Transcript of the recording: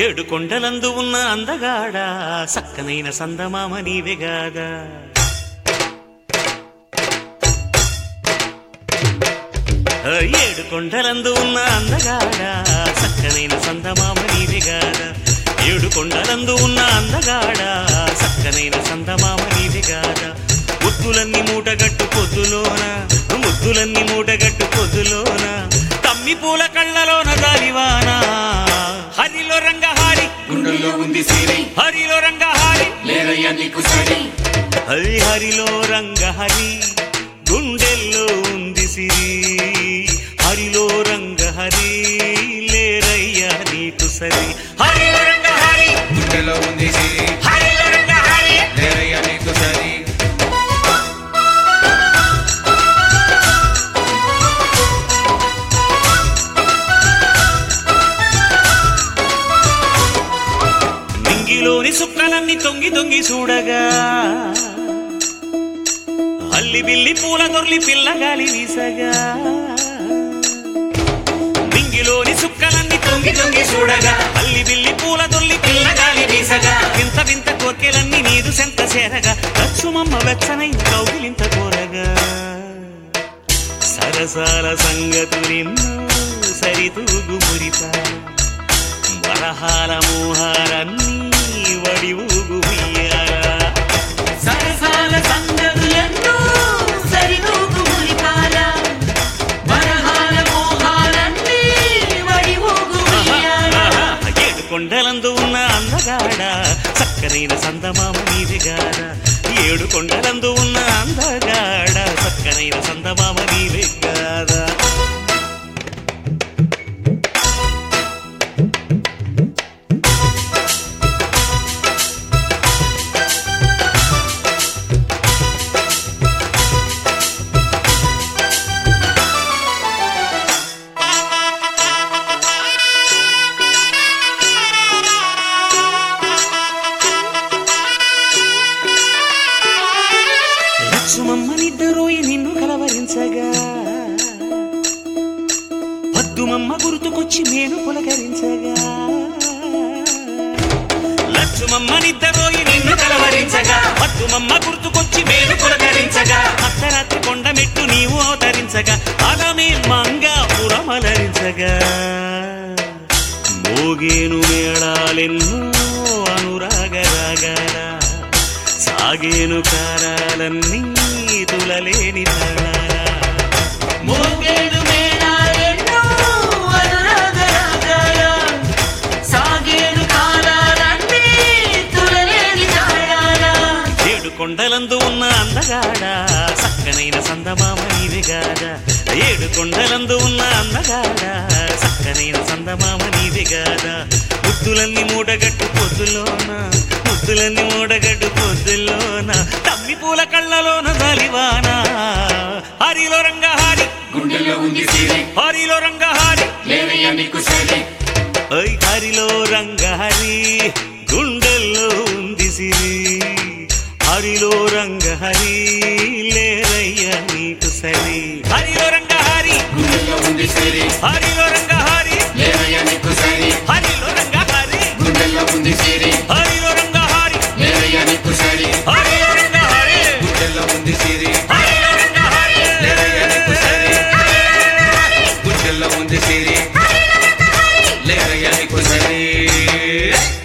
ఏడు కొండలందు ఉన్న అందగాడ సక్కనైన సందమామ నీవెగాదా ఆ, ఏడు కొండలందు ఉన్న అందగాడ సక్కనైన సందమామ నీవెగాదా ఏడు కొండలందు ఉన్న అందగాడ సక్కనైన సందమామ నీవెగాదా ముద్దులన్నీ మూటగట్టు పొద్దులోన ముద్దులన్నీ మూటగట్టు పొద్దులోన తమ్మి పూల కళ్ళలోన దాలివాన హరిలో రంగహారి గుండెల్లో ఉంది సిరి హరిలో రంగహారి లేరయ్యా నీకు సరి హరి హరిలో రంగహరి గుండెల్లో ఉంది సిరి హరిలో రంగహరి లేరయ్యా నీకు సరి హరిలో రంగహరి గుండెల్లో ఉంది సిరి హరిలో రంగహరి లేరయ్యా నీకు సరి నింగిలోని సుక్కలన్నీ తొంగి తొంగి చూడగా అల్లి బిల్లి పూల దొర్లి పిల్లగాలి వీసగా నింగిలోని సుక్కలన్నీ తొంగి తొంగి చూడగా అల్లి బిల్లి పూల దొర్లి పిల్లగాలి వీసగా వింత వింత కోర్కెలన్నీ నీదు సెంత చేరగా లక్ష్మమ్మ వెచ్చనై కౌగిలింత కోరగా సరసాల సంగతులిన్నో సరితూగు మురితా వరహాల మోహాలన్నీ వడి ఊగు ఉయ్యాలా. సరసాల సంగతులెన్నో సరిదూకు మురిపాల వరహాల మోహాలన్నీ వడి ఊగు ఉయ్యాల. ఆహా, ఏడు కొండలందు ఉన్న అందగాడ చక్కనైన సందమామ నీవెగాడ ఏడు కొండలందు ఉన్న అందగాడ చక్కనైన సందమామ నీవెగాడ లక్ష్మమ్మనిద్దరోయి నిన్ను కలవరించగా పద్దుమమ్మ గుర్తుకొచ్చి నేను పులకరించగా లక్ష్మమ్మనిద్దరోయి నిన్ను కలవరించగా పద్దుమమ్మ గుర్తుకొచ్చి నేను పులకరించగా అర్ధరాత్రి కొండ మెట్టు నీవు అవతరించగా అదమే మంగ పురమలరించగా మోగేను మేళాలెన్నో అనురాగరాగాల సాగేను కారాలన్నీ తులలేని తాళాల మోగేడు మేళాలెన్నో అనురాగరాగాల. సాగేడు కాలాలన్నీ తులలేని తాళాల. ఏడు కొండలందు ఉన్న అందగాడ చక్కనైన సందమామ నీవెగాడ ఏడు కొండలందు ఉన్న అందగాడ చక్కనైన సందమామ నీవెగాడ ముద్దులన్నీ మూడగట్టు పొద్దులోన ముద్దులన్నీ మూడగట్టు పొద్దులోన తమ్మి పూల కళ్ళలోన దలివాన హరిలో రంగహారి గుండెల్లో ఉంది సిరి హరిలో రంగహారి లేరయ్యా నీకు సరి ఓయ్ హరిలో రంగహరి గుండెల్లో ఉంది సిరి హరిలో రంగహరి లేరయ్య నీకు సరి హరిలో రంగహరి గుండెల్లో ఉంది సిరి హరిలో రంగహరి లేరయ్యా నీకు సరి హరిలో రంగహరి గుండెల్లో ఉంది సిరి హరిలో రంగహరి లేరయ్యా నీకు సరి హరిలో రంగహరి గుండెల్లో ఉంది సిరి హరిలో రంగహరి లేరయ్యా నీకు సరి గుండెల్లో ఉంది సిరి లేరయ్యా నీకు సరి